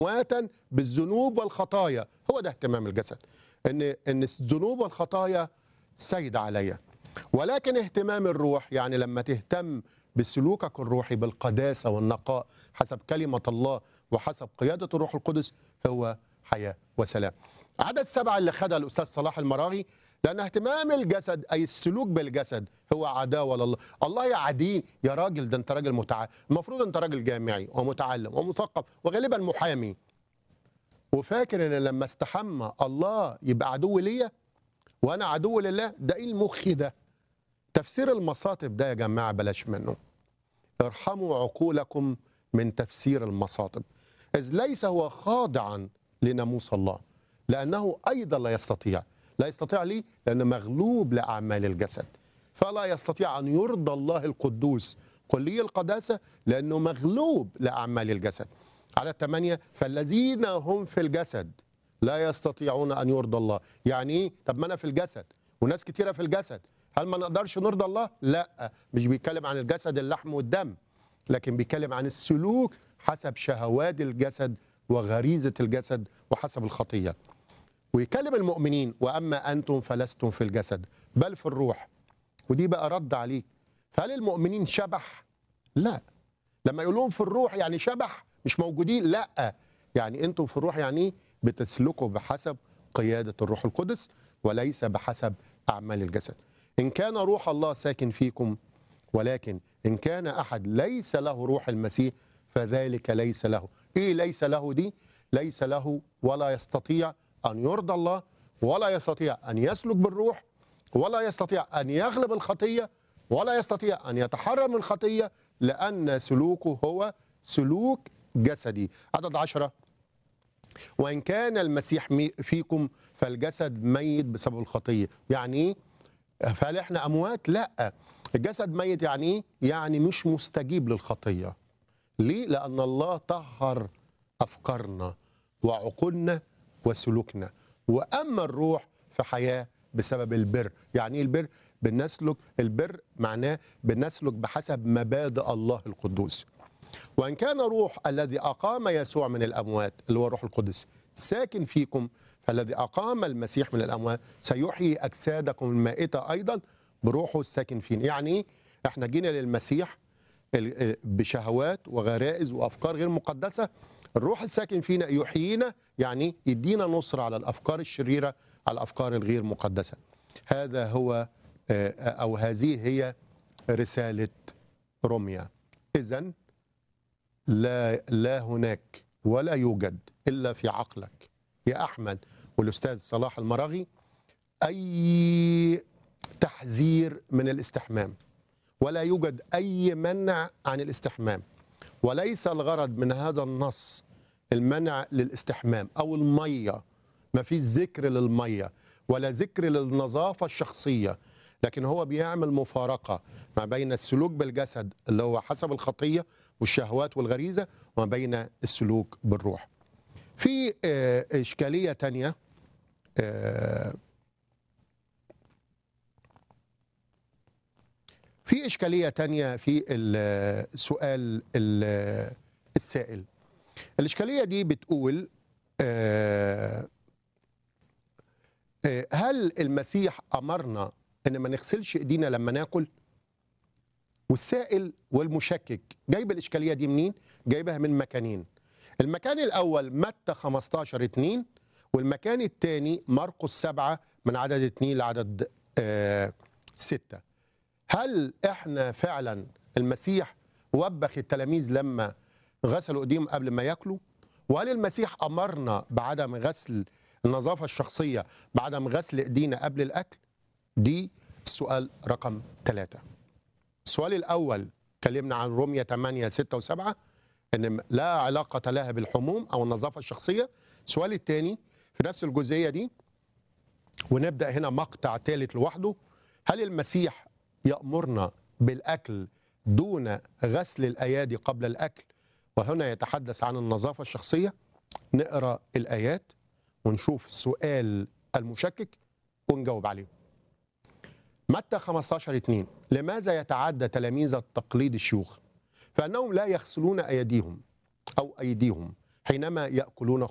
امواتا بالذنوب والخطايا هو ده اهتمام الجسد ان ان الذنوب والخطايا سيد عليا ولكن اهتمام الروح يعني لما تهتم بسلوكك الروحي بالقداسه والنقاء حسب كلمه الله وحسب قياده الروح القدس هو حياه وسلام. عدد سبعه اللي خدها الاستاذ صلاح المراغي لان اهتمام الجسد اي السلوك بالجسد هو عداوه لله، الله يا عديل يا راجل ده انت راجل متع... المفروض انت راجل جامعي ومتعلم ومثقف وغالبا محامي. وفاكر ان لما استحمى الله يبقى عدو ليا وانا عدو لله ده ايه المخ ده؟ تفسير المصاطب ده يا جماعه بلاش منه. ارحموا عقولكم من تفسير المصاطب اذ ليس هو خاضعا لناموس الله لانه ايضا لا يستطيع لا يستطيع ليه لانه مغلوب لاعمال الجسد فلا يستطيع ان يرضى الله القدوس كلي القداسه لانه مغلوب لاعمال الجسد على الثمانيه فالذين هم في الجسد لا يستطيعون ان يرضى الله يعني ايه طب ما انا في الجسد وناس كتيره في الجسد هل ما نقدرش نرضى الله لا مش بيتكلم عن الجسد اللحم والدم لكن بيتكلم عن السلوك حسب شهوات الجسد وغريزه الجسد وحسب الخطيه ويكلم المؤمنين واما انتم فلستم في الجسد بل في الروح ودي بقى رد عليك فهل المؤمنين شبح لا لما يقول لهم في الروح يعني شبح مش موجودين لا يعني انتم في الروح يعني إيه؟ بتسلكوا بحسب قياده الروح القدس وليس بحسب اعمال الجسد ان كان روح الله ساكن فيكم ولكن ان كان احد ليس له روح المسيح فذلك ليس له ايه ليس له دي ليس له ولا يستطيع ان يرضى الله ولا يستطيع ان يسلك بالروح ولا يستطيع ان يغلب الخطيه ولا يستطيع ان يتحرر من الخطيه لان سلوكه هو سلوك جسدي عدد عشرة وإن كان المسيح مي- فيكم فالجسد ميت بسبب الخطية يعني إيه؟ فهل إحنا أموات؟ لا الجسد ميت يعني إيه؟ يعني مش مستجيب للخطية ليه؟ لأن الله طهر أفكارنا وعقولنا وسلوكنا وأما الروح فحياة بسبب البر يعني إيه البر؟ بنسلك البر معناه بنسلك بحسب مبادئ الله القدوس وان كان روح الذي اقام يسوع من الاموات اللي هو الروح القدس ساكن فيكم فالذي اقام المسيح من الاموات سيحيي اجسادكم المائته ايضا بروحه الساكن فينا يعني إيه؟ احنا جينا للمسيح ال- بشهوات وغرائز وافكار غير مقدسه الروح الساكن فينا يحيينا يعني يدينا نصره على الافكار الشريره على الافكار الغير مقدسه هذا هو آه، او هذه هي رساله روميا اذا لا لا هناك ولا يوجد الا في عقلك يا احمد والاستاذ صلاح المراغي اي تحذير من الاستحمام ولا يوجد اي منع عن الاستحمام وليس الغرض من هذا النص المنع للاستحمام او الميه ما فيش ذكر للميه ولا ذكر للنظافه الشخصيه لكن هو بيعمل مفارقه ما بين السلوك بالجسد اللي هو حسب الخطيه والشهوات والغريزه وما بين السلوك بالروح في آه، اشكاليه تانية آه، في إشكالية تانية في السؤال ال- السائل الإشكالية دي بتقول آه، آه، هل المسيح أمرنا إن ما نغسلش إيدينا لما ناكل والسائل والمشكك جايب الإشكالية دي منين جايبها من مكانين المكان الأول متى 15 2 والمكان الثاني مرقس 7 من عدد 2 لعدد آه 6 هل احنا فعلا المسيح وبخ التلاميذ لما غسلوا ايديهم قبل ما ياكلوا وهل المسيح امرنا بعدم غسل النظافه الشخصيه بعدم غسل ايدينا قبل الاكل دي السؤال رقم ثلاثة السؤال الاول اتكلمنا عن رومية 8 6 و7 ان لا علاقه لها بالحموم او النظافه الشخصيه السؤال الثاني في نفس الجزئيه دي ونبدا هنا مقطع ثالث لوحده هل المسيح يامرنا بالاكل دون غسل الايادي قبل الاكل وهنا يتحدث عن النظافه الشخصيه نقرا الايات ونشوف السؤال المشكك ونجاوب عليه متى 15 2 لماذا يتعدى تلاميذ التقليد الشيوخ فانهم لا يغسلون ايديهم او ايديهم حينما ياكلون